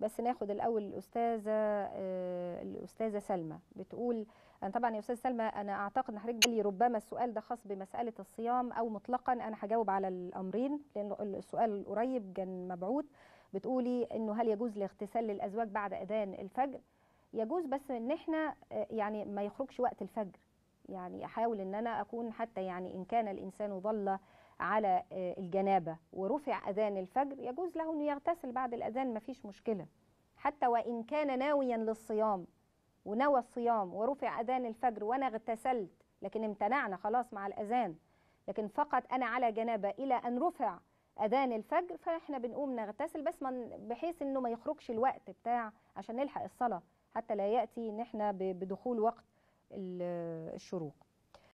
بس ناخد الاول الاستاذه آه، الاستاذه سلمى بتقول انا طبعا يا استاذه سلمى انا اعتقد ان حضرتك لي ربما السؤال ده خاص بمساله الصيام او مطلقا انا هجاوب على الامرين لان السؤال القريب كان مبعوث بتقولي انه هل يجوز الاغتسال للازواج بعد اذان الفجر يجوز بس ان احنا آه، يعني ما يخرجش وقت الفجر يعني احاول ان انا اكون حتى يعني ان كان الانسان ضل على آه، الجنابه ورفع اذان الفجر يجوز له انه يغتسل بعد الاذان ما فيش مشكله حتى وان كان ناويا للصيام ونوى الصيام ورفع اذان الفجر وانا اغتسلت لكن امتنعنا خلاص مع الاذان لكن فقط انا على جنابه الى ان رفع اذان الفجر فاحنا بنقوم نغتسل بس من بحيث انه ما يخرجش الوقت بتاع عشان نلحق الصلاه حتى لا ياتي ان احنا ب- بدخول وقت ال- الشروق